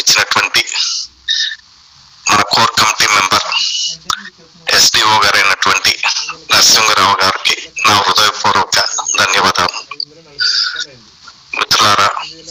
ఇచ్చినటువంటి మన core committee member SDO గారైనటువంటి నరసింహరావు గారికి నా హృదయపూర్వక ధన్యవాదాలు మిత్రులారా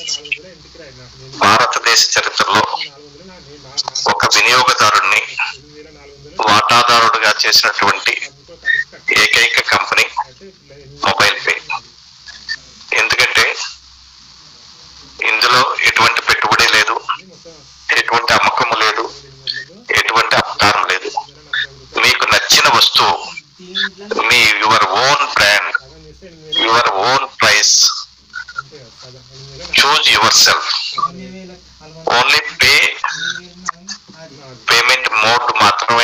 భారతదేశ చరిత్రలో ఒక వినియోగదారుణ్ణి వాటాదారుడుగా చేసినటువంటి ఏకైక కంపెనీ మొబైల్ పే ఎందుకంటే ఇందులో ఎటువంటి పెట్టుబడి లేదు ఎటువంటి అమ్మకము లేదు ఎటువంటి అపకారం లేదు మీకు నచ్చిన వస్తువు మీ your own brand your own price choose yourself only pay payment mode మాత్రమే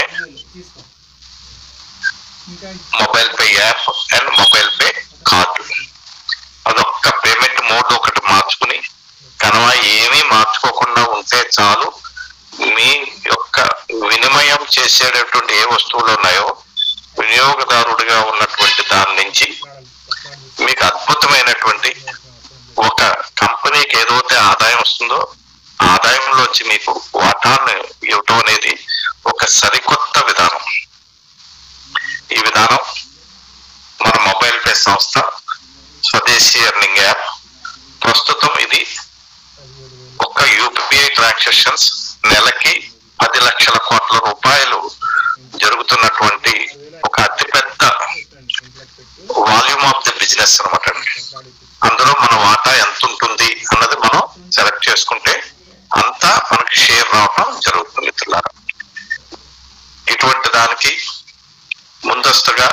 mobile pay app and mobile pay card అదొక్క పేమెంట్ మోడ్ ఒకటి మార్చుకుని కనవా ఏమీ మార్చుకోకుండా ఉంటే చాలు మీ యొక్క వినిమయం చేసేటటువంటి ఏ వస్తువులు ఉన్నాయో వినియోగదారుడిగా ఉన్నటువంటి దాని నుంచి మీకు అద్భుతమైనటువంటి ఒక కంపెనీకి ఏదైతే ఆదాయం వస్తుందో ఆదాయంలోంచి మీకు వాటాన్ని ఇవ్వటం అనేది ఒక సరికొత్త విధానం ఈ విధానం మన మొబైల్ పే సంస్థ స్వదేశీ ఎర్నింగ్ యాప్ ప్రస్తుతం ఇది ఒక యూపీఐ ట్రాన్సాక్షన్స్ నెలకి పది లక్షల కోట్ల రూపాయలు జరుగుతున్నటువంటి ఒక అతిపెద్ద వాల్యూమ్ ఆఫ్ ది బిజినెస్ అనమాట అందులో మన వాటా ఎంత ఉంటుంది అన్నది మనం సెలెక్ట్ చేసుకుంటే అంతా మనకి షేర్ రావడం జరుగుతుంది మిత్రులారా ఇటువంటి దానికి ముందస్తుగా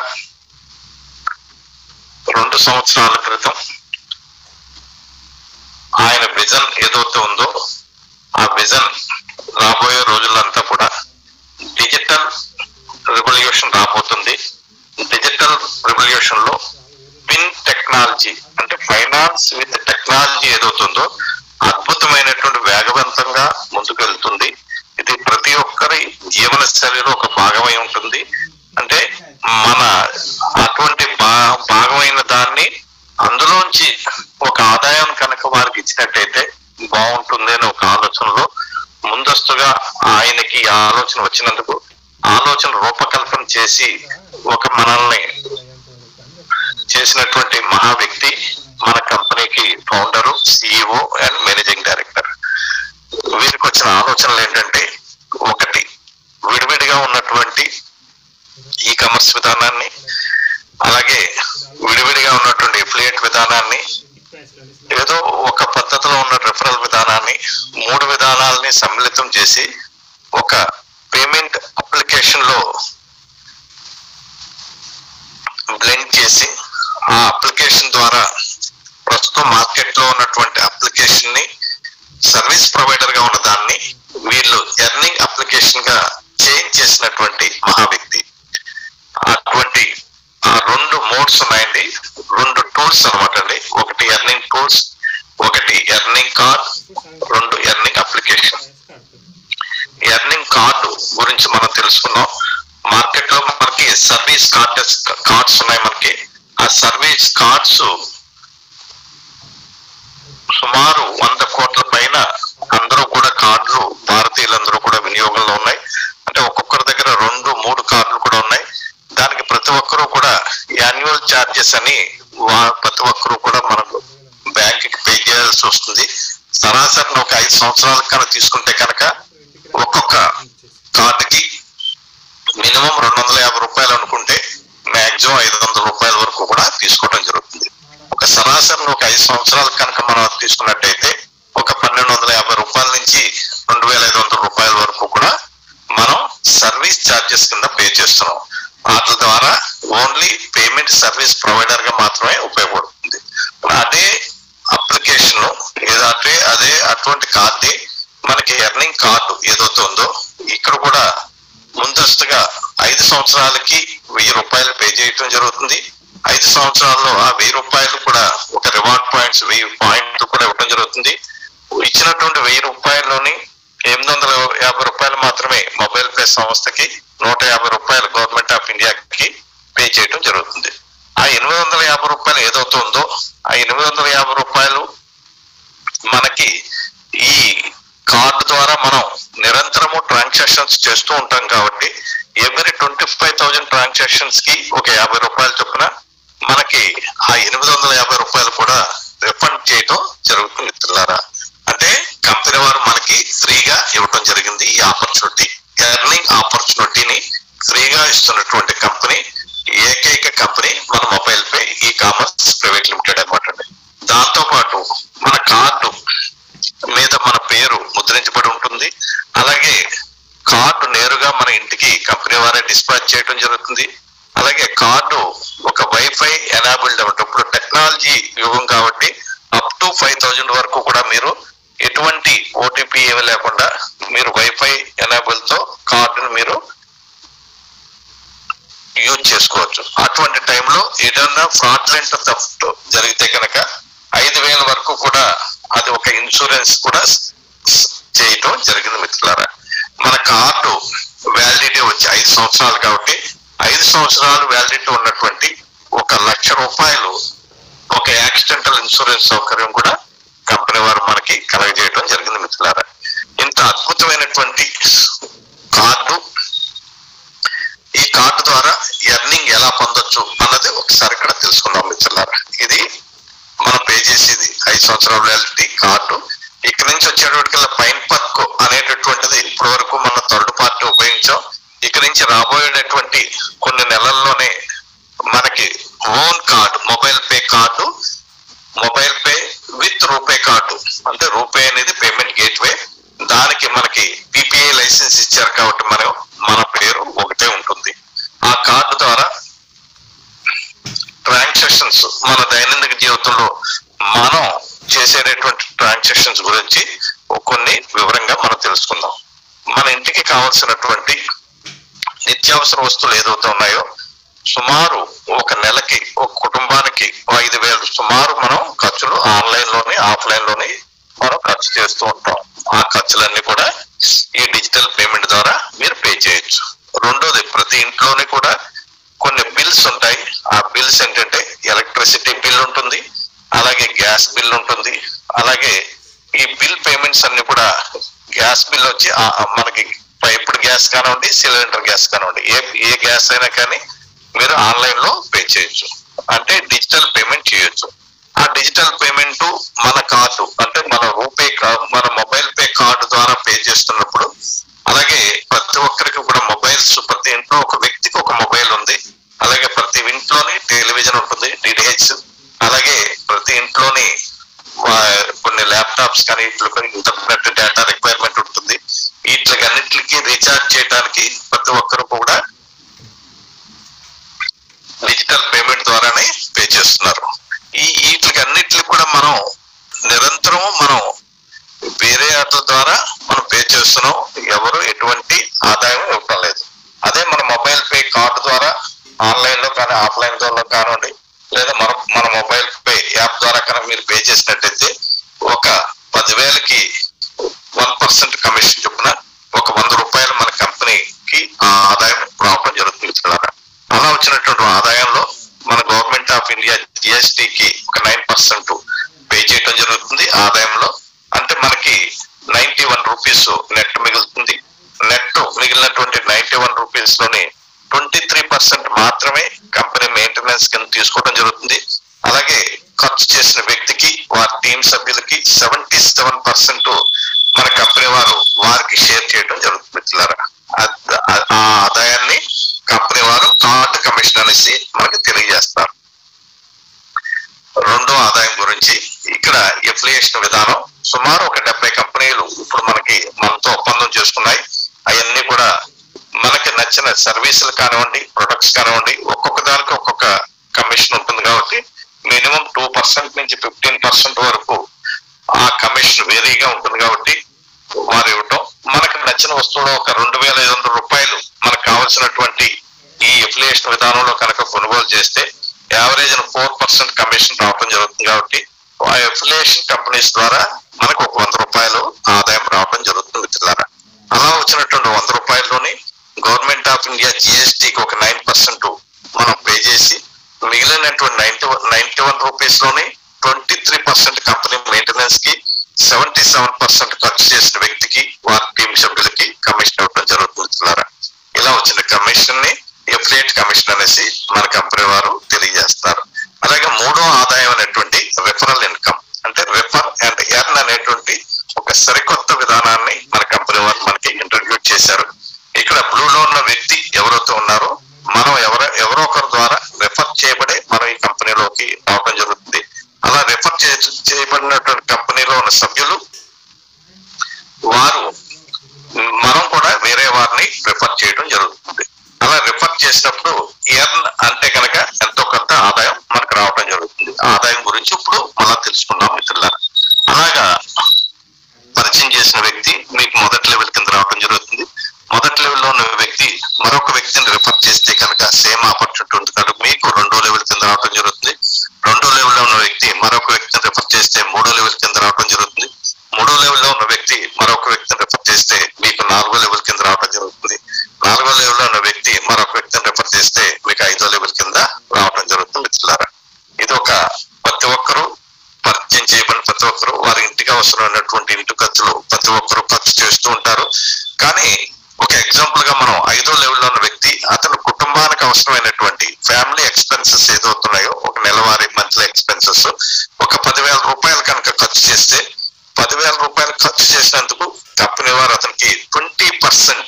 రెండు సంవత్సరాల క్రితం ఆయన విజన్ ఏదైతే ఉందో ఆ విజన్ రాబోయే రోజులంతా కూడా డిజిటల్ రెవల్యూషన్ రాబోతుంది డిజిటల్ రెవల్యూషన్ లో పిన్ టెక్నాలజీ అంటే ఫైనాన్స్ విత్ టెక్నాలజీ ఏదవుతుందో అద్భుతమైనటువంటి వేగవంతంగా ముందుకు వెళ్తుంది ఇది ప్రతి ఒక్కరి జీవన శైలిలో ఒక భాగమై ఉంటుంది అంటే మన అటువంటి భా- భాగమైన దాన్ని అందులోంచి ఒక ఆదాయం కనుక వారికి ఇచ్చినట్టయితే బాగుంటుంది అనే ఒక ఆలోచనలో ముందస్తుగా ఆయనకి ఈ ఆలోచన వచ్చినందుకు ఆలోచన రూపకల్పన చేసి ఒక మనల్ని చేసినటువంటి మహా వ్యక్తి మన కంపెనీకి founder CEO and managing director వీరికి వచ్చిన ఆలోచనలు ఏంటంటే ఒకటి విడివిడిగా ఉన్నటువంటి ఈ కామర్స్ విధానాన్ని అలాగే విడివిడిగా ఉన్నటువంటి ఎఫిలియేట్ విధానాన్ని ఏదో ఒక పద్ధతిలో ఉన్న రెఫరల్ విధానాన్ని మూడు విధానాలని సమ్మిళితం చేసి ఒక పేమెంట్ అప్లికేషన్ లో బ్లెండ్ చేసి ఆ అప్లికేషన్ ద్వారా ప్రస్తుతం మార్కెట్ లో ఉన్నటువంటి అప్లికేషన్ ని సర్వీస్ ప్రొవైడర్ గా ఉన్న దాన్ని వీళ్ళు ఎర్నింగ్ అప్లికేషన్ గా చేంజ్ చేసినటువంటి మహా వ్యక్తి అటువంటి ఆ రెండు మోడ్స్ ఉన్నాయండి రెండు టూల్స్ అనమాట అండి ఒకటి ఎర్నింగ్ టూల్స్ ఒకటి ఎర్నింగ్ కార్డ్ రెండు ఎర్నింగ్ అప్లికేషన్ ఎర్నింగ్ కార్డు గురించి మనం తెలుసుకున్నాం మార్కెట్ లో మనకి సర్వీస్ కార్డ్స్ కార్డ్స్ ఉన్నాయి మనకి ఆ సర్వీస్ కార్డ్స్ సుమారు వంద కోట్ల పైన అందరూ కూడా కార్డులు భారతీయులందరూ కూడా వినియోగంలో ఉన్నాయి అంటే ఒక్కొక్కరి దగ్గర రెండు మూడు కార్డులు కూడా ఉన్నాయి దానికి ప్రతి ఒక్కరూ కూడా యాన్యువల్ చార్జెస్ అని వా- ప్రతి ఒక్కరూ కూడా మనకు బ్యాంక్ కి పే చేయాల్సి వస్తుంది సరాసరి ఒక ఐదు సంవత్సరాల కనుక తీసుకుంటే కనుక ఒక్కొక్క కార్డుకి మినిమం రెండు వందల యాభై రూపాయలు అనుకుంటే మాక్సిమం ఐదు వందల రూపాయల వరకు కూడా తీసుకోవడం జరుగుతుంది ఒక సరాసరి ఒక ఐదు సంవత్సరాలు కనుక మనం తీసుకున్నట్టయితే ఒక పన్నెండు వందల యాభై రూపాయల నుంచి రెండు వేల ఐదు వందల రూపాయల వరకు కూడా మనం సర్వీస్ ఛార్జెస్ కింద పే చేస్తున్నాం వాటి ద్వారా ఓన్లీ పేమెంట్ సర్వీస్ ప్రొవైడర్ గా మాత్రమే ఉపయోగపడుతుంది అదే అప్లికేషన్ ఏదంటే అదే అటువంటి కార్డు మనకి ఎర్నింగ్ కార్డు ఏదైతే ఉందో ఇక్కడ కూడా ముందస్తుగా ఐదు సంవత్సరాలకి వెయ్యి రూపాయలు పే చేయటం జరుగుతుంది ఐదు సంవత్సరాల్లో ఆ వెయ్యి రూపాయలు కూడా ఒక రివార్డ్ పాయింట్స్ వెయ్యి పాయింట్లు కూడా ఇవ్వడం జరుగుతుంది ఇచ్చినటువంటి వెయ్యి రూపాయల్లోని ఎనిమిది వందల యాభై రూపాయలు మాత్రమే మొబైల్ పే సంస్థకి నూట యాభై రూపాయలు గవర్నమెంట్ ఆఫ్ ఇండియాకి పే చేయడం జరుగుతుంది ఆ ఎనిమిది వందల యాభై రూపాయలు ఏదవుతుందో ఆ ఎనిమిది వందల యాభై రూపాయలు మనకి ఈ కార్డు ద్వారా మనం నిరంతరము ట్రాన్సాక్షన్స్ చేస్తూ ఉంటాం కాబట్టి every twenty five thousand transactions కి ఒక యాభై రూపాయలు చొప్పున మనకి ఆ ఎనిమిది వందల యాభై రూపాయలు కూడా రిఫండ్ చేయటం జరుగుతుంది మిత్రులారా అంటే కంపెనీ వారు మనకి ఫ్రీగా ఇవ్వటం జరిగింది ఈ ఆపర్చునిటీ ఎర్నింగ్ ఆపర్చునిటీని ఫ్రీగా ఇస్తున్నటువంటి కంపెనీ ఏకైక కంపెనీ మన mobile pay e commerce private limited అనమాట అండి దాంతో పాటు మన కార్డు మీద మన పేరు ముద్రించబడి ఉంటుంది అలాగే కార్డు నేరుగా మన ఇంటికి కంపెనీ వారే డిస్పాచ్ చేయడం జరుగుతుంది అలాగే కార్డు ఒక వైఫై ఎనాబుల్డ్ అవ్వటప్పుడు టెక్నాలజీ యుగం కాబట్టి అప్ టు ఫైవ్ థౌజండ్ వరకు కూడా మీరు ఎటువంటి ఓటీపీ ఏమి లేకుండా మీరు వైఫై ఎనాబుల్ తో కార్డును మీరు యూజ్ చేసుకోవచ్చు అటువంటి టైంలో ఏదైనా ఫ్రాడ్లెంట్ థెఫ్ట్ జరిగితే కనుక ఐదు వేల వరకు కూడా అది ఒక ఇన్సూరెన్స్ కూడా స్- చేయటం జరిగింది మిత్రులారా మన కార్డు వ్యాలిడిటీ వచ్చి ఐదు సంవత్సరాలు కాబట్టి ఐదు సంవత్సరాలు వ్యాలిడిటీ ఉన్నటువంటి ఒక లక్ష రూపాయలు ఒక యాక్సిడెంటల్ ఇన్సూరెన్స్ సౌకర్యం కూడా కంపెనీ వారు మనకి కలగజేయడం జరిగింది మిత్రులారా ఇంత అద్భుతమైనటువంటి కార్డు ఈ కార్డు ద్వారా ఎర్నింగ్ ఎలా పొందొచ్చు అన్నది ఒకసారి ఇక్కడ తెలుసుకుందాం మిత్రులారా ఇది మనం పే చేసేది ఐదు సంవత్సరాల వ్యాలిడిటీ కార్డు ఇక్కడ నుంచి వచ్చేటప్పటికల్లా పైన్ పర్క్ అనేటటువంటిది ఇప్పటి వరకు మన థర్డ్ పార్టీ ఉపయోగించాం ఇక్కడ నుంచి రాబోయేటటువంటి కొన్ని నెలల్లోనే మనకి own card mobile pay card mobile pay with RuPay card అంటే రూపే అనేది పేమెంట్ గేట్వే దానికి మనకి పిపిఐ లైసెన్స్ ఇచ్చారు కాబట్టి మనం మన పేరు ఒకటే ఉంటుంది ఆ కార్డు ద్వారా ట్రాన్సాక్షన్స్ మన దైనందిక జీవితంలో మనం చేసేటటువంటి ట్రాన్సాక్షన్స్ గురించి కొన్ని వివరంగా మనం తెలుసుకుందాం మన ఇంటికి కావాల్సినటువంటి నిత్యావసర వస్తువులు ఏదైతే ఉన్నాయో సుమారు ఒక నెలకి ఒక కుటుంబానికి ఐదు వేలు సుమారు మనం ఖర్చులు ఆన్లైన్ లోని ఆఫ్లైన్ లోని మనం ఖర్చు చేస్తూ ఉంటాం ఆ ఖర్చులన్నీ కూడా ఈ డిజిటల్ పేమెంట్ ద్వారా మీరు పే చేయొచ్చు రెండోది ప్రతి ఇంట్లోని కూడా కొన్ని బిల్స్ ఉంటాయి ఆ బిల్స్ ఏంటంటే ఎలక్ట్రిసిటీ బిల్ ఉంటుంది అలాగే గ్యాస్ బిల్ ఉంటుంది అలాగే ఈ బిల్ పేమెంట్స్ అన్ని కూడా గ్యాస్ బిల్ వచ్చి ఆ- ఆ మనకి పైపుడ్ గ్యాస్ కానివ్వండి సిలిండర్ గ్యాస్ కానివ్వండి ఏ ఏ గ్యాస్ అయినా కానీ మీరు ఆన్లైన్ లో పే చేయొచ్చు అంటే డిజిటల్ పేమెంట్ చేయొచ్చు ఆ డిజిటల్ పేమెంట్ మన కార్డు అంటే మన రూపే కా- మన మొబైల్ పే కార్డు ద్వారా పే చేస్తున్నప్పుడు అలాగే ప్రతి ఒక్కరికి కూడా మొబైల్స్ ప్రతి ఇంట్లో ఒక వ్యక్తికి ఒక మొబైల్ ఉంది అలాగే ప్రతి ఇంట్లోని టెలివిజన్ ఉంటుంది డిటిహెచ్ అలాగే ప్రతి ఇంట్లోని ఆ, కొన్ని ల్యాప్టాప్స్ కానీ ఇట్లా కొన్ని ఇంటర్నెట్ డేటా రిక్వైర్మెంట్ ఉంటుంది వీటికి అన్నిటికీ రీఛార్జ్ చేయడానికి ప్రతి ఒక్కరు కూడా డిజిటల్ పేమెంట్ ద్వారానే పే చేస్తున్నారు ఈ వీటికి అన్నిటికి కూడా మనం నిరంతరం మనం వేరే వాటి ద్వారా మనం పే చేస్తున్నాం ఎవరు ఎటువంటి ఆదాయం ఇవ్వటం లేదు అదే మన మొబైల్ పే కార్డు ద్వారా ఆన్లైన్ లో కానీ ఆఫ్లైన్ ద్వారా కానివ్వండి లేదా మన మన మొబైల్ పే యాప్ ద్వారా కనుక మీరు పే చేసినట్టయితే ఒక పదివేలకి వన్ పర్సెంట్ కమిషన్ చొప్పున ఒక వంద రూపాయలు మన కంపెనీకి ఆ ఆదాయం రావడం జరుగుతుంది మిత్రులారా అలా వచ్చినటువంటి ఆదాయంలో మన గవర్నమెంట్ ఆఫ్ ఇండియా జిఎస్టికి ఒక నైన్ పర్సెంట్ పే చేయడం జరుగుతుంది ఆదాయంలో అంటే మనకి నైన్టీ వన్ రూపీస్ నెట్ మిగులుతుంది నెట్ మిగిలినటువంటి నైన్టీ వన్ రూపీస్ లోని ట్వంటీ త్రీ పర్సెంట్ మాత్రమే కంపెనీ మెయింటెనెన్స్ కింద తీసుకోవడం జరుగుతుంది అలాగే ఖర్చు చేసిన వ్యక్తికి వారి టీం సభ్యులకి సెవెంటీ సెవెన్ పర్సెంట్ మన కంపెనీ వారు వారికి షేర్ చేయడం జరుగుతుంది మిత్రులారా అద్- ఆ- ఆ ఆదాయాన్ని కంపెనీ వారు కార్డు కమిషన్ అనేసి మనకి తెలియజేస్తారు రెండో ఆదాయం గురించి ఇక్కడ ఎఫిలియేషన్ విధానం సుమారు ఒక డెబ్బై కంపెనీలు ఇప్పుడు మనకి మనతో ఒప్పందం చేసుకున్నాయి అవన్నీ కూడా మనకి నచ్చిన సర్వీసులు కానివ్వండి ప్రొడక్ట్స్ కానివ్వండి ఒక్కొక్క దానికి ఒక్కొక్క కమిషన్ ఉంటుంది కాబట్టి మినిమం టూ పర్సెంట్ నుంచి ఫిఫ్టీన్ పర్సెంట్ వరకు ఆ కమిషన్ వేరీగా ఉంటుంది కాబట్టి వారు ఇవ్వటం మనకు నచ్చిన వస్తువులో ఒక రెండు వేల ఐదు వందల రూపాయలు మనకు కావాల్సినటువంటి ఈ ఎఫిలియేషన్ విధానంలో కనుక కొనుగోలు చేస్తే యావరేజ్ ఫోర్ పర్సెంట్ కమిషన్ రావడం జరుగుతుంది కాబట్టి ఆ ఎఫిలియేషన్ కంపెనీస్ ద్వారా మనకు ఒక వంద రూపాయలు ఆదాయం రావడం జరుగుతుంది మిత్రులారా అలా వచ్చినటువంటి వంద రూపాయల్లోని గవర్నమెంట్ ఆఫ్ ఇండియా జిఎస్టికి ఒక నైన్ పర్సెంట్ మనం పే చేసి మిగిలినటువంటి ninety one ninety one rupees లోని twenty three percent company maintenance కి సెవెంటీ సెవెన్ పర్సెంట్ ఖర్చు చేసిన వ్యక్తికి వారి టీం సభ్యులకి కమిషన్ ఇవ్వడం జరుగుతుంది మిత్రులారా. ఇలా వచ్చిన కమిషన్ ని ఎఫ్లేట్ కమిషన్ అనేసి మన కంపెనీ వారు తెలియజేస్తారు అలాగే మూడో ఆదాయం అనేటువంటి రెఫరల్ ఇన్కమ్ అంటే రెఫర్ అండ్ ఎర్న్ అనేటువంటి ఒక సరికొత్త విధానాన్ని మన కంపెనీ వారు మనకి ఇంట్రడ్యూస్ చేశారు ఇక్కడ బ్లూలో ఉన్న వ్యక్తి ఎవరైతే ఉన్నారో మనం ఎవరో ఎవరో ఒకరి ద్వారా రెఫర్ చేయబడే మనం ఈ కంపెనీలోకి రావడం జరుగుతుంది అలా రెఫర్ చేయబడినటువంటి కంపెనీలో ఉన్న సభ్యులు వారు మనం కూడా వేరే వారిని రిఫర్ చేయడం జరుగుతుంది అలా రిఫర్ చేసినప్పుడు ఎర్న్ అంటే కనుక ఎంతో కొంత ఆదాయం మనకు రావడం జరుగుతుంది ఆ ఆదాయం గురించి ఇప్పుడు మనం తెలుసుకుందాం మిత్రులారా అలాగా పరిచయం చేసిన వ్యక్తి మీకు మొదటి లెవెల్ కింద రావడం జరుగుతుంది మొదటి లెవెల్లో ఉన్న వ్యక్తి మరొక వ్యక్తిని రిఫర్ చేస్తే కనుక సేమ్ ఆపర్చునిటీ ఉంది కనుక మీకు రెండో లెవెల్ కింద రావడం జరుగుతుంది రెండో లెవెల్లో ఉన్న వ్యక్తి మరొక వ్యక్తిని రిఫర్ చేస్తే మూడో లెవెల్ కింద రావడం జరుగుతుంది మూడో లెవెల్లో ఉన్న వ్యక్తి మరొక వ్యక్తిని రిఫర్ చేస్తే మీకు నాలుగో లెవెల్ కింద రావడం జరుగుతుంది నాలుగో లెవెల్లో ఉన్న వ్యక్తి మరొక వ్యక్తిని రిఫర్ చేస్తే మీకు ఐదో లెవెల్ కింద రావడం జరుగుతుంది మిత్రులారా ఇది ఒక ప్రతి ఒక్కరూ పరిచయం చేయబడిన ప్రతి ఒక్కరు వారి ఇంటికి అవసరమైనటువంటి ఇంటి ఖర్చులు ప్రతి ఒక్కరు ఖర్చు చేస్తూ ఉంటారు కానీ ఒక ఎగ్జాంపుల్ గా మనం ఐదో లెవెల్లో ఉన్న వ్యక్తి అతను కుటుంబానికి అవసరమైనటువంటి ఫ్యామిలీ ఎక్స్పెన్సెస్ ఏదవుతున్నాయో ఒక నెలవారీ మంత్లీ ఎక్స్పెన్సెస్ ఒక పదివేల రూపాయలు కనుక ఖర్చు చేస్తే పదివేల రూపాయలు ఖర్చు చేసినందుకు కంపెనీ వారు అతనికి ట్వంటీ పర్సెంట్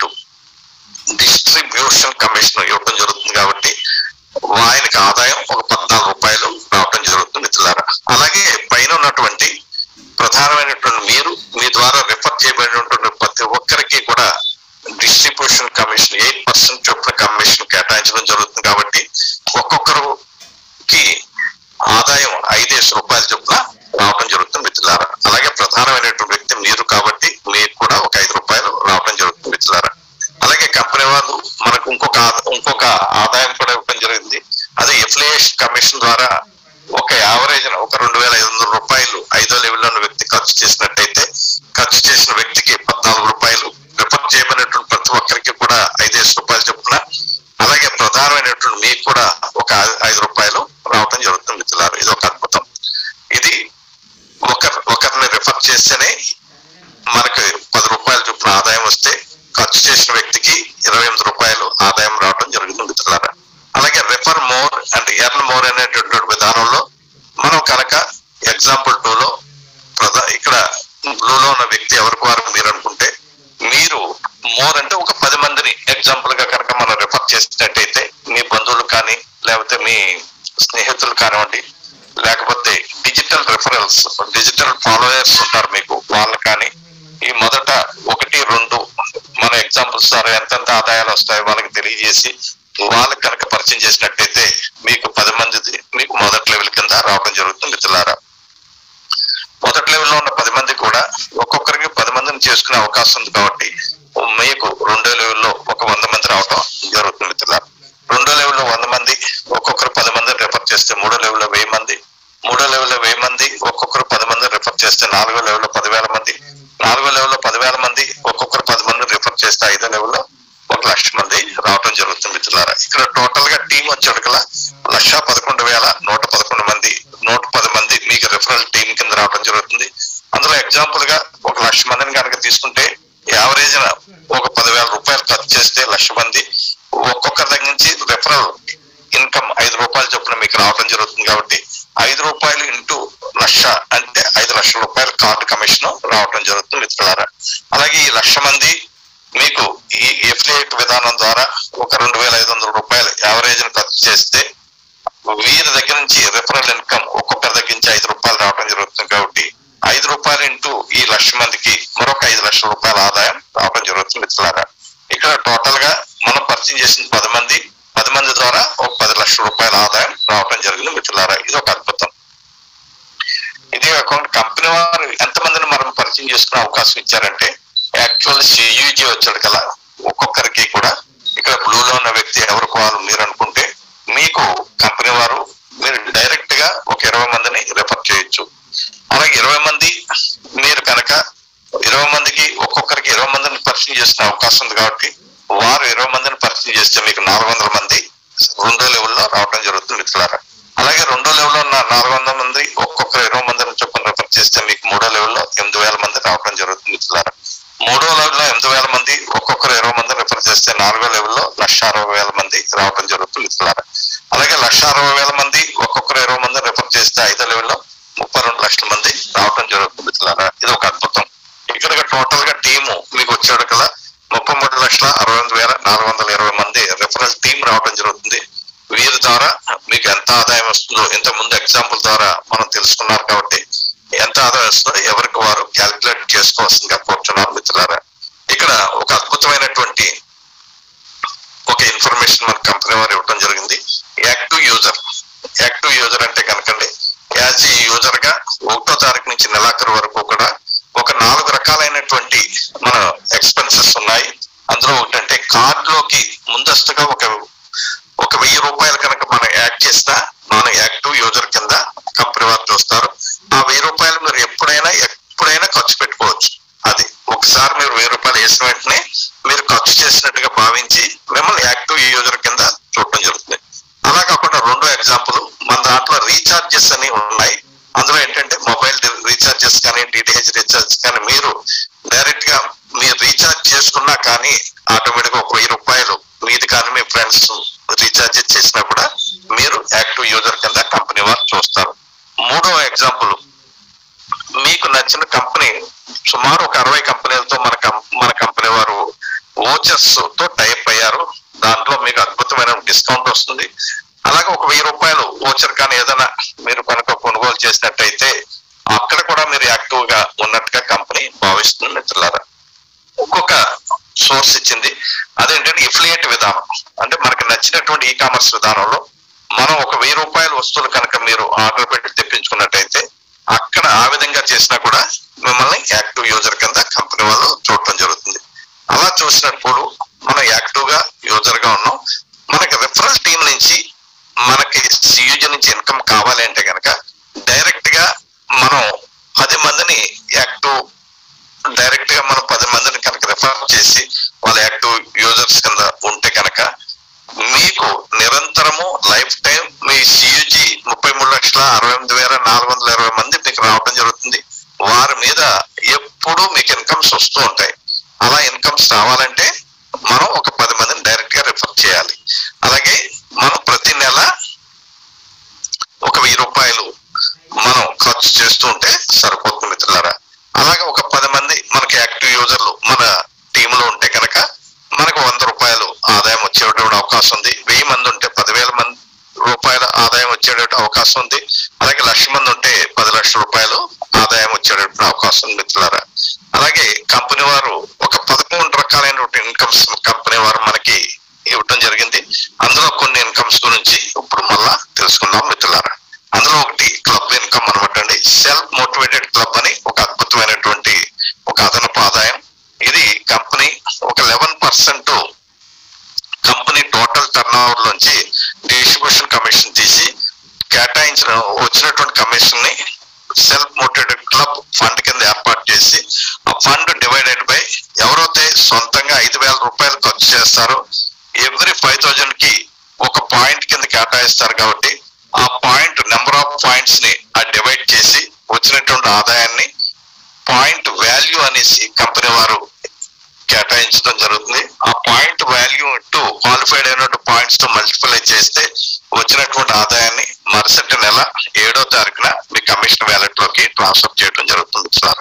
డిస్ట్రిబ్యూషన్ కమిషన్ ఇవ్వడం జరుగుతుంది కాబట్టి ఆయనకి ఆదాయం ఒక పద్నాలుగు రూపాయలు రావడం జరుగుతుంది మిత్రులారా అలాగే పైన ఉన్నటువంటి ప్రధానమైనటువంటి మీరు మీ ద్వారా రిఫర్ చేయబడినటువంటి ప్రతి ఒక్కరికి కూడా డిస్ట్రిబ్యూషన్ కమిషన్ ఎయిట్ పర్సెంట్ చొప్పున కమిషన్ కేటాయించడం జరుగుతుంది కాబట్టి ఒక్కొక్కరికి ఆదాయం ఐదేసి రూపాయల చొప్పున రావడం జరుగుతుంది మిత్రులారా అలాగే ప్రధానమైనటువంటి వ్యక్తి మీరు కాబట్టి మీకు కూడా ఒక ఐదు రూపాయలు రావడం జరుగుతుంది మిత్రులారా అలాగే కంపెనీ వాళ్ళు మనకు ఇంకొక ఆద- ఇంకొక ఆదాయం కూడా ఇవ్వడం జరిగింది అదే ఎఫ్లియేషన్ కమిషన్ ద్వారా ఒక యావరేజ్ ఒక రెండు వేల ఐదు వందల రూపాయలు ఐదో లెవెల్లో ఉన్న వ్యక్తి ఖర్చు చేసినట్టయితే ఖర్చు చేసిన వ్యక్తికి పద్నాలుగు రూపాయలు రిఫర్ చేయబడినటువంటి ప్రతి ఒక్కరికి కూడా ఐదేసి రూపాయలు చొప్పున అలాగే ప్రధానమైనటువంటి మీకు కూడా ఒక ఐ- ఐదు రూపాయలు రావడం జరుగుతుంది మిత్రులారు ఇది ఒక అద్భుతం ఇది ఒకరు ఒకరిని రిఫర్ చేస్తేనే మనకి పది రూపాయల చొప్పున ఆదాయం వస్తే ఖర్చు చేసిన వ్యక్తికి ఇరవై ఎనిమిది రూపాయలు ఆదాయం రావడం జరుగుతుంది మిత్రులారా అలాగే refer more and earn more అనేటటువంటి విధానంలో మనం కనుక ఎగ్జాంపుల్ టూ లో ప్రధా ఇక్కడ బ్లూలో ఉన్న వ్యక్తి ఎవరికి వారు మీరు అనుకుంటే మీరు మోర్ అంటే ఒక పది మందిని ఎగ్జాంపుల్ గా కనుక మనం రిఫర్ చేసినట్టయితే మీ బంధువులు కానీ లేకపోతే మీ స్నేహితులు కానివ్వండి లేకపోతే డిజిటల్ రిఫరల్స్ డిజిటల్ ఫాలోయర్స్ ఉంటారు మీకు వాళ్ళు కానీ ఈ మొదట ఒకటి రెండు మన ఎగ్జాంపుల్స్ ద్వారా ఎంతెంత ఆదాయాలు వస్తాయో వాళ్ళకి తెలియజేసి వాళ్ళకి కనుక పరిచయం చేసినట్టయితే మీకు పది మంది మీకు మొదటి లెవెల్ కింద రావడం జరుగుతుంది మిత్రులారా మొదటి లెవెల్లో ఉన్న పది మంది కూడా ఒక్కొక్కరికి పది మందిని చేసుకునే అవకాశం ఉంది కాబట్టి మీకు రెండో లెవెల్లో ఒక వంద మంది రావడం జరుగుతుంది మిత్రులారా రెండో లెవెల్లో వంద మంది ఒక్కొక్కరు పది మందిని రిఫర్ చేస్తే మూడో లెవెల్లో వెయ్యి మంది మూడో లెవెల్లో వెయ్యి మంది ఒక్కొక్కరు పది మందిని రిఫర్ చేస్తే నాలుగో లెవెల్లో పదివేల మంది నాలుగో లెవెల్లో పదివేల మంది ఒక్కొక్కరు పది మందిని రిఫర్ చేస్తే ఐదో లెవెల్లో ఒక లక్ష మంది రావడం జరుగుతుంది మిత్రులారా ఇక్కడ టోటల్ గా టీం వచ్చేటికల్లా లక్ష పదకొండు వేల నూట పదకొండు మంది నూట పది మంది మీకు రిఫరల్ టీం కింద రావడం జరుగుతుంది అందులో ఎగ్జాంపుల్ గా ఒక లక్ష మందిని కనుక తీసుకుంటే యావరేజ్ ఒక పదివేల రూపాయలు ఖర్చు చేస్తే లక్ష మంది ఒక్కొక్కరి దగ్గర నుంచి రెఫరల్ ఇన్కమ్ ఐదు రూపాయలు చొప్పున మీకు రావడం జరుగుతుంది కాబట్టి ఐదు రూపాయలు ఇంటూ లక్ష అంటే ఐదు లక్షల రూపాయల కార్డు కమిషన్ రావడం జరుగుతుంది మిత్రులారా అలాగే ఈ లక్ష మంది మీకు ఈ ఎఫ్లియేట్ విధానం ద్వారా ఒక రెండు వేల ఐదు వందల రూపాయలు యావరేజ్ ఖర్చు చేస్తే వీరి దగ్గర నుంచి రెఫరల్ ఇన్కమ్ ఒక్కొక్కరి దగ్గర నుంచి ఐదు రూపాయలు రావడం జరుగుతుంది కాబట్టి ఐదు రూపాయలు ఇంటూ ఈ లక్ష మందికి మరొక ఐదు లక్షల రూపాయల ఆదాయం రావడం జరుగుతుంది మిత్రులారా ఇక్కడ టోటల్ గా మనం పరిచయం చేసిన పది మంది పది మంది ద్వారా ఒక పది లక్షల రూపాయల ఆదాయం రావడం జరిగింది మిత్రులారా ఇది ఒక అద్భుతం ఇదే కాకుండా కంపెనీ వారు ఎంతమందిని మనం పరిచయం చేసుకునే అవకాశం ఇచ్చారంటే యాక్చువల్ సియూజీ వచ్చాడు కదా ఒక్కొక్కరికి కూడా ఇక్కడ బ్లూలో ఉన్న వ్యక్తి ఎవరికి వాళ్ళు మీరు అనుకుంటే మీకు కంపెనీ వారు మీరు డైరెక్ట్ గా ఒక ఇరవై మందిని రిఫర్ చేయొచ్చు అలాగే ఇరవై మంది మీరు కనుక ఇరవై మందికి ఒక్కొక్కరికి ఇరవై మందిని పరిచయం చేసిన అవకాశం ఉంది కాబట్టి వారు ఇరవై మందిని పరిచయం చేస్తే మీకు నాలుగు వందల మంది రెండో లెవెల్లో రావడం జరుగుతుంది మిత్రులారా అలాగే రెండో లెవెల్లో ఉన్న నాలుగు వందల మంది ఒక్కొక్కరు ఇరవై చేస్తే మీకు మూడో లెవెల్లో ఎనిమిది వేల మంది రావడం జరుగుతుంది మిత్రులారా మూడో లెవెల్లో ఎనిమిది వేల మంది ఒక్కొక్కరు ఇరవై మంది రిఫర్ చేస్తే నాలుగో లెవెల్లో లక్ష అరవై వేల మంది రావడం జరుగుతుంది మిత్రులారా అలాగే లక్ష అరవై వేల మంది ఒక్కొక్కరు ఇరవై మంది రిఫర్ చేస్తే ఐదో లెవెల్లో ముప్పై రెండు లక్షల మంది రావడం జరుగుతుంది మిత్రులారా ఇది ఒక అద్భుతం ఇక్కడ టోటల్ గా టీము మీకు వచ్చాడు కదా ముప్పై మూడు లక్షల అరవై ఎనిమిది వేల నాలుగు వందల ఇరవై మంది రెఫరల్ టీం రావడం జరుగుతుంది వీరి ద్వారా మీకు ఎంత ఆదాయం వస్తుందో ఇంత ముందు ఎగ్జాంపుల్ ద్వారా మనం తెలుసుకున్నారు కాబట్టి ఎంత ఆదాయం వస్తుందో ఎవరికి వారు క్యాలిక్యులేట్ చేసుకోవాల్సిందిగా కోరుతున్నాను మిత్రులారా ఇక్కడ ఒక అద్భుతమైనటువంటి ఒక ఇన్ఫర్మేషన్ మన కంపెనీ వారు ఇవ్వడం జరిగింది యాక్టివ్ యూజర్ యాక్టివ్ యూజర్ అంటే కనుకండి యాజ్ ఏ యూజర్ గా ఒకటో తారీఖు నుంచి నెలాఖరు వరకు కూడా ఒక నాలుగు రకాలైనటువంటి మన ఎక్స్పెన్సెస్ ఉన్నాయి అందులో ఒకటంటే కార్డ్ లోకి ముందస్తుగా ఒక ఒక వెయ్యి రూపాయలు కనుక మనం యాడ్ చేసినా మనం యాక్టివ్ యూజర్ కింద కంపెనీ వారు చూస్తారు ఆ వెయ్యి రూపాయలు మీరు ఎప్పుడైనా ఎప్పుడైనా ఖర్చు పెట్టుకోవచ్చు అది ఒకసారి మీరు వెయ్యి రూపాయలు వేసిన వెంటనే మీరు ఖర్చు చేసినట్టుగా భావించి మిమ్మల్ని యాక్టివ్ యూజర్ కింద చూడటం జరుగుతుంది అలా కాకుండా రెండో ఎగ్జాంపుల్ మన దాంట్లో రీఛార్జెస్ అని ఉన్నాయి అందులో ఏంటంటే మొబైల్ రీఛార్జెస్ కానీ డిటిహెచ్ రీఛార్జ్ కానీ మీరు డైరెక్ట్ గా మీరు రీఛార్జ్ చేసుకున్నా కానీ ఆటోమేటిక్ గా ఒక వెయ్యి రూపాయలు మీది కానీ మీ ఫ్రెండ్స్ రీఛార్జ్ చేసినా కూడా మీరు యాక్టివ్ యూజర్ కింద కంపెనీ వారు చూస్తారు మూడో ఎగ్జాంపుల్ మీకు నచ్చిన కంపెనీ సుమారు ఒక అరవై కంపెనీలతో మన కం- మన కంపెనీ వారు ఓచర్స్ తో టైప్ అయ్యారు దాంట్లో మీకు అద్భుతమైన డిస్కౌంట్ వస్తుంది అలాగే ఒక వెయ్యి రూపాయలు ఓచర్ కానీ ఏదైనా మీరు కనుక కొనుగోలు చేసినట్టయితే అక్కడ కూడా మీరు యాక్టివ్ గా ఉన్నట్టుగా కంపెనీ భావిస్తుంది మిత్రులారా ఇంకొక సోర్స్ ఇచ్చింది అదేంటంటే ఇఫ్లియేట్ విధానం అంటే మనకు నచ్చినటువంటి ఈ కామర్స్ విధానంలో మనం ఒక వెయ్యి రూపాయల వస్తువులు కనుక మీరు ఆర్డర్ పెట్టి తెప్పించుకున్నట్టయితే అక్కడ ఆ విధంగా చేసినా కూడా మిమ్మల్ని యాక్టివ్ యూజర్ కింద కంపెనీ వాళ్ళు చూడటం జరుగుతుంది అలా చూసినప్పుడు మనం యాక్టివ్ గా యూజర్ గా ఉన్నాం మనకి రిఫరల్ టీం నుంచి మనకి సియూజీ నుంచి ఇన్కమ్ కావాలి అంటే కనుక డైరెక్ట్ గా మనం పది మందిని యాక్టివ్ డైరెక్ట్ గా మనం పది మందిని కనుక రిఫర్ చేసి వాళ్ళ యాక్టివ్ యూజర్స్ కింద ఉంటే కనుక మీకు నిరంతరము లైఫ్ టైం మీ సియుజి ముప్పై మూడు లక్షల అరవై ఎనిమిది వేల నాలుగు వందల ఇరవై మంది మీకు రావడం జరుగుతుంది వారి మీద ఎప్పుడూ మీకు ఇన్కమ్స్ వస్తూ ఉంటాయి అలా ఇన్కమ్స్ రావాలంటే మనం ఒక పది మందిని డైరెక్ట్ గా రిఫర్ చేయాలి అలాగే మనం ప్రతి నెల ఒక వెయ్యి రూపాయలు మనం ఖర్చు చేస్తూ ఉంటే సరిపోతుంది మిత్రులారా అలాగే ఒక పది మంది మనకి యాక్టివ్ యూజర్లు మన టీంలో ఉంటే కనుక మనకు వంద రూపాయలు ఆదాయం వచ్చేటువంటి అవకాశం ఉంది వెయ్యి మంది ఉంటే పదివేల మంది రూపాయల ఆదాయం వచ్చేటువంటి అవకాశం ఉంది అలాగే లక్ష మంది ఉంటే పది లక్షల రూపాయలు ఆదాయం వచ్చేటువంటి అవకాశం ఉంది మిత్రులారా అలాగే కంపెనీ వారు ఒక పదకొండు రకాలైనటువంటి ఇన్కమ్స్ కంపెనీ వారు మనకి ఇవ్వటం జరిగింది అందులో కొన్ని ఇన్కమ్స్ గురించి ఇప్పుడు మళ్ళా తెలుసుకుందాం మిత్రులారా అందులో ఒకటి క్లబ్ ఇన్కమ్ అనమాట అండి సెల్ఫ్ మోటివేటెడ్ క్లబ్ అని ఒక అద్భుతమైనటువంటి ఒక అదనపు ఆదాయం ఇది కంపెనీ ఒక eleven percent company total turnover లోంచి డిస్ట్రిబ్యూషన్ కమిషన్ తీసి కేటాయించిన వచ్చినటువంటి కమిషన్ ని సెల్ఫ్ మోటివేటెడ్ క్లబ్ ఫండ్ కింద ఏర్పాటు చేసి ఆ ఫండ్ డివైడెడ్ బై ఎవరైతే సొంతంగా ఐదు వేల రూపాయలు ఖర్చు చేస్తారో ఎవ్రీ ఫైవ్ థౌజండ్ కి ఒక పాయింట్ కింద కేటాయిస్తారు కాబట్టి ఆ పాయింట్ నెంబర్ ఆఫ్ పాయింట్స్ ని ఆ డివైడ్ చేసి వచ్చినటువంటి ఆదాయాన్ని పాయింట్ వాల్యూ అనేసి కంపెనీ వారు కేటాయించడం జరుగుతుంది ఆ పాయింట్ వాల్యూ టు క్వాలిఫైడ్ అయినటువంటి పాయింట్స్ తో మల్టిప్లై చేస్తే వచ్చినటువంటి ఆదాయాన్ని మరుసటి నెల ఏడో తారీఖున మీ కమిషన్ వ్యాలెట్ లోకి ట్రాన్స్ఫర్ చేయడం జరుగుతుంది సార్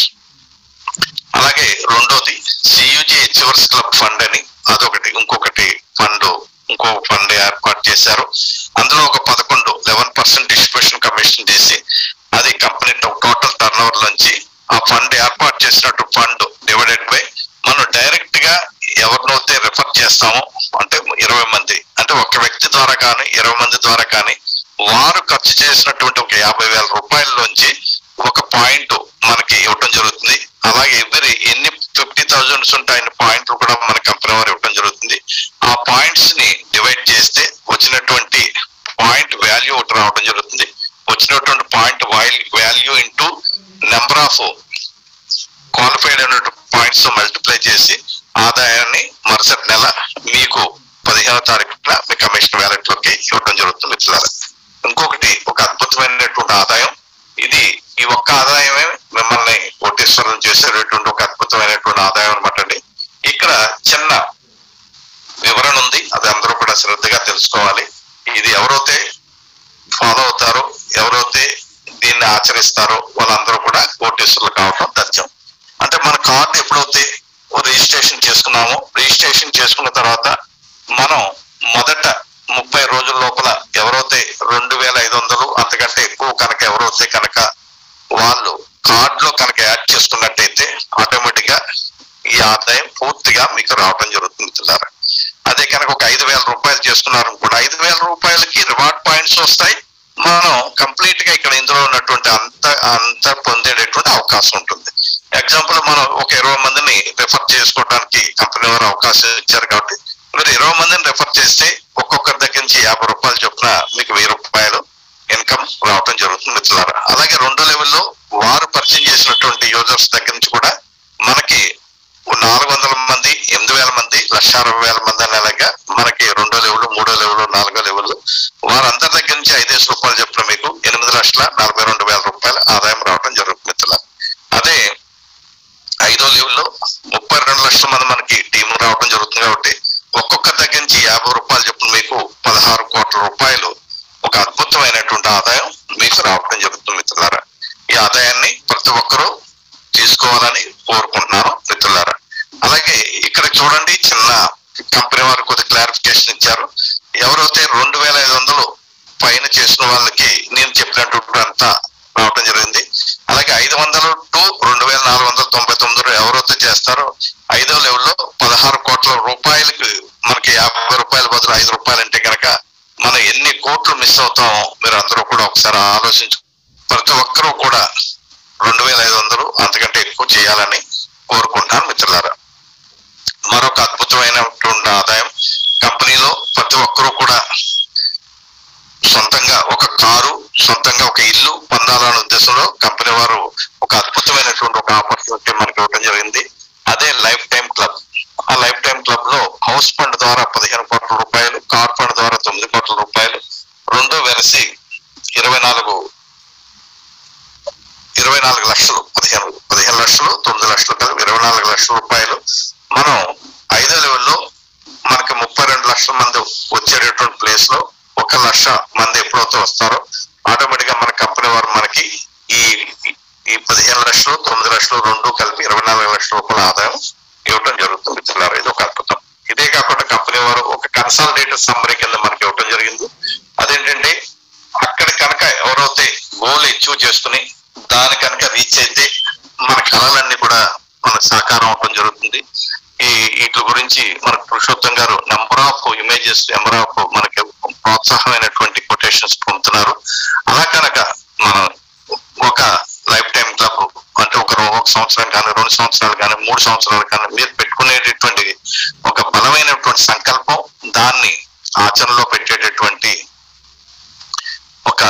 అలాగే రెండోది సియుజి హెచ్వర్స్ క్లబ్ ఫండ్ అని అదొకటి ఇంకొకటి ఫండ్ ఇంకో ఫండ్ ఏర్పాటు చేశారు అందులో ఒక పదకొండు లెవెన్ పర్సెంట్ డిస్ట్రిబ్యూషన్ కమిషన్ చేసి అది కంపెనీ టోటల్ టర్న్ ఓవర్ నుంచి ఆ ఫండ్ ఏర్పాటు చేసినట్టు ఫండ్ డివైడెడ్ బై మనం డైరెక్ట్ గా ఎవరినైతే రిఫర్ చేస్తామో అంటే ఇరవై మంది అంటే ఒక వ్యక్తి ద్వారా కానీ ఇరవై మంది ద్వారా కానీ వారు ఖర్చు చేసినటువంటి ఒక యాభై వేల రూపాయల్లోంచి ఒక పాయింట్ మనకి ఇవ్వటం జరుగుతుంది అలాగే ఎవరి ఎన్ని ఫిఫ్టీ థౌజండ్స్ ఉంటాయని పాయింట్లు కూడా మన కంపెనీ వారు ఇవ్వటం జరుగుతుంది ఆ పాయింట్స్ ని డివైడ్ చేస్తే వచ్చినటువంటి పాయింట్ వాల్యూ ఒకటి రావడం జరుగుతుంది వచ్చినటువంటి point value into number of qualified అయినటువంటి పాయింట్స్ మల్టిప్లై చేసి ఆదాయాన్ని మరుసటి నెల మీకు పదిహేనో తారీఖున మీ కమిషన్ వ్యాలెట్ లోకి ఇవ్వడం జరుగుతుంది మిత్రులారా ఇంకొకటి ఒక అద్భుతమైనటువంటి ఆదాయం ఇది ఈ ఒక్క ఆదాయమే మిమ్మల్ని కోటేశ్వరం చేసేటటువంటి ఒక అద్భుతమైనటువంటి ఆదాయం అనమాట అండి ఇక్కడ చిన్న వివరణ ఉంది అది అందరూ కూడా శ్రద్ధగా తెలుసుకోవాలి ఇది ఎవరైతే ఫాలో అవుతారో ఎవరైతే దీన్ని ఆచరిస్తారో వాళ్ళందరూ కూడా కోటేశ్వర్లు కావడం తథ్యం అంటే మన కార్డు ఎప్పుడైతే రిజిస్ట్రేషన్ చేసుకున్నామో రిజిస్ట్రేషన్ చేసుకున్న తర్వాత మనం మొదట ముప్పై రోజుల లోపల ఎవరైతే రెండు వేల ఐదు వందలు అంతకంటే ఎక్కువ కనుక ఎవరైతే కనుక వాళ్ళు కార్డులో కనుక యాడ్ చేసుకున్నట్టయితే ఆటోమేటిక్ గా ఈ ఆదాయం పూర్తిగా మీకు రావడం జరుగుతుంది మిత్రులారా అదే కనుక ఒక ఐదు వేల రూపాయలు చేసుకున్నారు అనుకోండి ఐదు వేల రూపాయలకి రివార్డ్ పాయింట్స్ వస్తాయి మనం కంప్లీట్ గా ఇక్కడ ఇందులో ఉన్నటువంటి అంత అంత పొందేటటువంటి అవకాశం ఉంటుంది ఎగ్జాంపుల్ మనం ఒక ఇరవై మందిని రిఫర్ చేసుకోవడానికి కంపెనీ వారు అవకాశం ఇచ్చారు కాబట్టి మీరు ఇరవై మందిని రిఫర్ చేస్తే ఒక్కొక్కరి దగ్గర నుంచి యాభై రూపాయలు చొప్పున మీకు వెయ్యి రూపాయలు ఇన్కమ్ రావడం జరుగుతుంది మిత్రులారా అలాగే రెండో లెవెల్లో వారు పరిచయం చేసినటువంటి యూజర్స్ దగ్గర నుంచి కూడా మనకి నాలుగు వందల మంది ఎనిమిది వేల మంది లక్ష అరవై వేల మంది అనేలాగా మనకి రెండో లెవెల్ మూడో లెవెల్ నాలుగో లెవెల్ వారందరి దగ్గర నుంచి ఐదేసి రూపాయలు చెప్పిన మీకు ఎనిమిది లక్షల నలభై రెండు వేల రూపాయల ఆదాయం రావడం జరుగుతుంది మిత్రుల అదే ఐదో లెవెల్లో ముప్పై రెండు లక్షల మంది మనకి టీం రావడం జరుగుతుంది కాబట్టి ఒక్కొక్క దగ్గర నుంచి యాభై రూపాయలు చెప్పిన మీకు పదహారు కోట్ల రూపాయలు ఒక అద్భుతమైనటువంటి ఆదాయం మీకు రావడం జరుగుతుంది మిత్రులారా ఈ ఆదాయాన్ని ప్రతి ఒక్కరూ తీసుకోవాలని కోరుకుంటున్నాను మిత్రులారా అలాగే ఇక్కడ చూడండి చిన్న కంపెనీ వారు కొద్ది క్లారిఫికేషన్ ఇచ్చారు ఎవరైతే రెండు వేల ఐదు వందలు పైన చేసిన వాళ్ళకి నేను చెప్పినటువంటి అంతా రావడం జరిగింది అలాగే ఐదు వందలు టు రెండు వేల నాలుగు వందల తొంభై తొమ్మిది ఎవరైతే చేస్తారో ఐదో లెవెల్లో పదహారు కోట్ల రూపాయలకి మనకి యాభై రూపాయల బదులు ఐదు రూపాయలు అంటే కనుక మనం ఎన్ని కోట్లు మిస్ అవుతామో మీరు అందరూ కూడా ఒకసారి ఆలోచించు ప్రతి ఒక్కరూ కూడా రెండు వేల ఐదు వందలు అంతకంటే ఎక్కువ చేయాలని కోరుకుంటున్నాను మిత్రులారా మరొక అద్భుతమైనటువంటి ఆదాయం కంపెనీలో ప్రతి ఒక్కరూ కూడా సొంతంగా ఒక కారు సొంతంగా ఒక ఇల్లు పొందాలనే ఉద్దేశంలో కంపెనీ వారు ఒక అద్భుతమైనటువంటి ఒక ఆపర్చునిటీ మనకి ఇవ్వడం జరిగింది అదే లైఫ్ టైం క్లబ్ ఆ లైఫ్ టైం క్లబ్ లో హౌస్ ఫండ్ ద్వారా పదిహేను కోట్ల రూపాయలు కార్ ఫండ్ ద్వారా తొమ్మిది కోట్ల రూపాయలు రెండు వెరసి ఇరవై నాలుగు ఇరవై నాలుగు లక్షలు పదిహేను పదిహేను లక్షలు తొమ్మిది లక్షలు కలిపి ఇరవై నాలుగు లక్షల రూపాయలు మనం ఐదో లెవెల్లో మనకి ముప్పై రెండు లక్షల మంది వచ్చేటటువంటి ప్లేస్ లో ఒక లక్ష మంది ఎప్పుడైతే వస్తారో ఆటోమేటిక్ గా మన కంపెనీ వారు మనకి ఈ ఈ పదిహేను లక్షలు తొమ్మిది లక్షలు రెండు కలిపి ఇరవై నాలుగు లక్షల రూపాయల ఆదాయం ఇవ్వటం జరుగుతుంది మిత్రులారా ఇది ఒక అద్భుతం ఇదే కాకుండా కంపెనీ వారు ఒక కన్సాలిడేటెడ్ సమ్మరీ కింద మనకి ఇవ్వటం జరిగింది అదేంటంటే అక్కడ కనుక ఎవరైతే గోల్ అచీవ్ చేసుకుని దాని కనుక రీచ్ అయితే మన కళలన్నీ కూడా మనకు సాకారం అవటం జరుగుతుంది ఈ వీటి గురించి మన పురుషోత్తం గారు number of images number of మనకి ప్రోత్సాహమైనటువంటి కొటేషన్స్ పొందుతున్నారు అలా కనుక మనం ఒక లైఫ్ టైం క్లబ్ అంటే ఒక రో- ఒక సంవత్సరం కానీ రెండు సంవత్సరాలు కానీ మూడు సంవత్సరాలు కానీ మీరు పెట్టుకునేటటువంటి ఒక బలమైనటువంటి సంకల్పం దాన్ని ఆచరణలో పెట్టేటటువంటి ఒక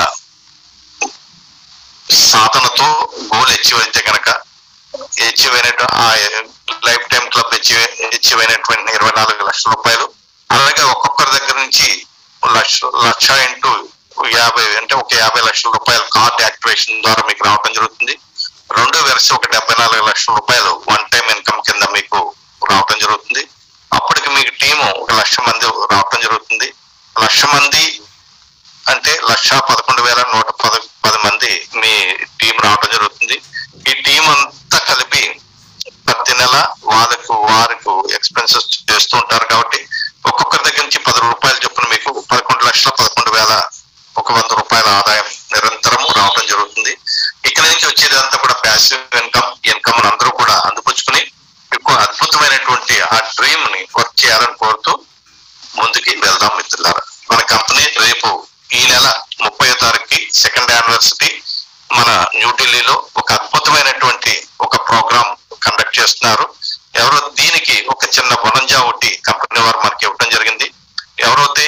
సాధనతో గోల్ అచీవ్ అయితే కనుక అచీవ్ అయినట్టు ఆ life time club achieve achieve అయినటువంటి ఇరవై నాలుగు లక్షల రూపాయలు అలాగే ఒక్కొక్కరి దగ్గర నుంచి లక్ష లక్ష ఇంటూ యాభై అంటే ఒక యాభై లక్షల రూపాయలు కార్డ్ యాక్టివేషన్ ద్వారా మీకు రావడం జరుగుతుంది రెండు వెరసి ఒక డెబ్బై నాలుగు లక్షల రూపాయలు వన్ టైం ఇన్కమ్ కింద మీకు రావడం జరుగుతుంది అప్పటికి మీకు టీము ఒక లక్ష మంది రావడం జరుగుతుంది లక్ష మంది అంటే లక్ష పదకొండు వేల నూట పద పది మంది మీ టీం రావడం జరుగుతుంది ఈ టీం అంతా కలిపి ప్రతి నెల వాళ్ళకు వారికి ఎక్స్పెన్సెస్ చేస్తూ ఉంటారు కాబట్టి ఒక్కొక్కరి దగ్గర నుంచి పది రూపాయలు చొప్పున మీకు పదకొండు లక్షల పదకొండు వేల ఒక వంద రూపాయల ఆదాయం నిరంతరం రావడం జరుగుతుంది ఇక్కడ నుంచి వచ్చేదంతా కూడా ప్యాసివ్ ఇన్కమ్ ఇన్కమ్ అందరూ కూడా అందిపుచ్చుకుని ఎక్కువ అద్భుతమైనటువంటి ఆ డ్రీమ్ ని వర్క్ చేయాలని కోరుతూ ముందుకి వెళ్దాం మిత్రులారా మన కంపెనీ రేపు ఈ నెల ముప్పై తారీఖుకి సెకండ్ యానివర్సరీ మన న్యూఢిల్లీలో ఒక అద్భుతమైనటువంటి ఒక ప్రోగ్రామ్ కండక్ట్ చేస్తున్నారు ఎవరో దీనికి ఒక చిన్న బొనంజా ఒకటి కంపెనీ వారు మనకి ఇవ్వడం జరిగింది ఎవరైతే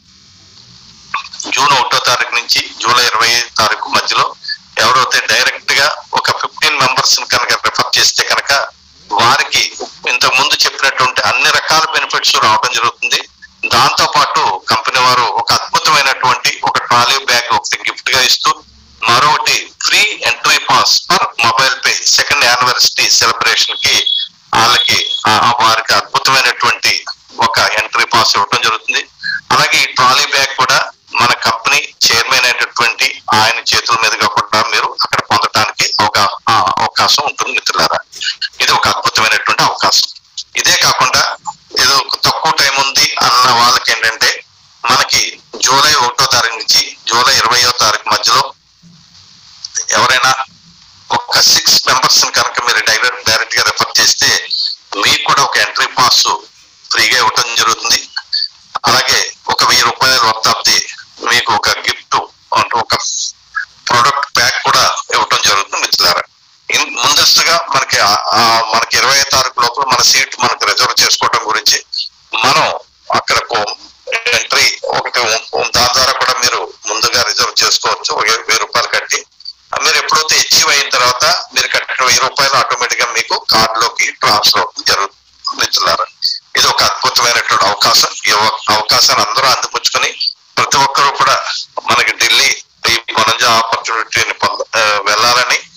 జూన్ ఒకటో తారీఖు నుంచి జూలై ఇరవై తారీఖు మధ్యలో ఎవరైతే డైరెక్ట్ గా ఒక ఫిఫ్టీన్ మెంబర్స్ కనుక రిఫర్ చేస్తే కనుక వారికి ఇంతకు ముందు చెప్పినటువంటి అన్ని రకాల బెనిఫిట్స్ రావడం జరుగుతుంది దాంతో పాటు కంపెనీ వారు ఒక అద్భుతమైనటువంటి ఒక ట్రాలీ బ్యాగ్ ఒకటి గిఫ్ట్ గా ఇస్తూ మరొకటి free entry pass for mobile pay second anniversary celebration కి వాళ్ళకి ఆ- ఆ వారికి అద్భుతమైనటువంటి ఒక ఎంట్రీ పాస్ ఇవ్వడం జరుగుతుంది అలాగే ఈ ట్రాలీ బ్యాగ్ కూడా మన కంపెనీ చైర్మన్ అయినటువంటి ఆయన చేతుల మీదుగా కూడా మీరు అక్కడ పొందడానికి ఒక ఆ, అవకాశం ఉంటుంది మిత్రులారా ఇది ఒక అద్భుతమైనటువంటి అవకాశం ఇదే కాకుండా ఏదో తక్కువ టైం ఉంది అన్న వాళ్ళకి ఏంటంటే మనకి జూలై ఒకటో తారీఖు నుంచి జూలై ఇరవయో తారీఖు మధ్యలో ఎవరైనా ఒక సిక్స్ మెంబర్స్ కనుక మీరు డైరెక్ట్ డైరెక్ట్ గా రెఫర్ చేస్తే మీకు కూడా ఒక ఎంట్రీ పాస్ ఫ్రీగా ఇవ్వటం జరుగుతుంది అలాగే ఒక వెయ్యి రూపాయల వర్తాప్తి మీకు ఒక గిఫ్ట్ అంటే ఒక ప్రోడక్ట్ ప్యాక్ కూడా ఇవ్వటం జరుగుతుంది మిత్రులారా ఇన్- ముందస్తుగా మనకి ఆ- ఆ మనకి ఇరవై తారీఖు లోపల మన సీట్ మనకు రిజర్వ్ చేసుకోవడం గురించి మనం అక్కడ ఎంట్రీ ఒకటి ఉం- ఉం- దాని ద్వారా కూడా మీరు ముందుగా రిజర్వ్ చేసుకోవచ్చు ఒక వెయ్యి రూపాయలు కట్టి మీరు ఎప్పుడైతే అచీవ్ అయిన తర్వాత మీరు కట్టిన వెయ్యి రూపాయలు ఆటోమేటిక్ గా మీకు కార్డ్ లోకి ట్రాన్స్ఫర్ అవుతుంది జరుగుతుంది మిత్రులారా ఇది ఒక అద్భుతమైనటువంటి అవకాశం ఈ అవ- అవకాశాన్ని అందరూ అందిపుచ్చుకొని ప్రతి ఒక్కరూ కూడా మనకి ఢిల్లీ ఈ వనజ ఆపర్చునిటీని పొంద ఆ, వెళ్ళాలని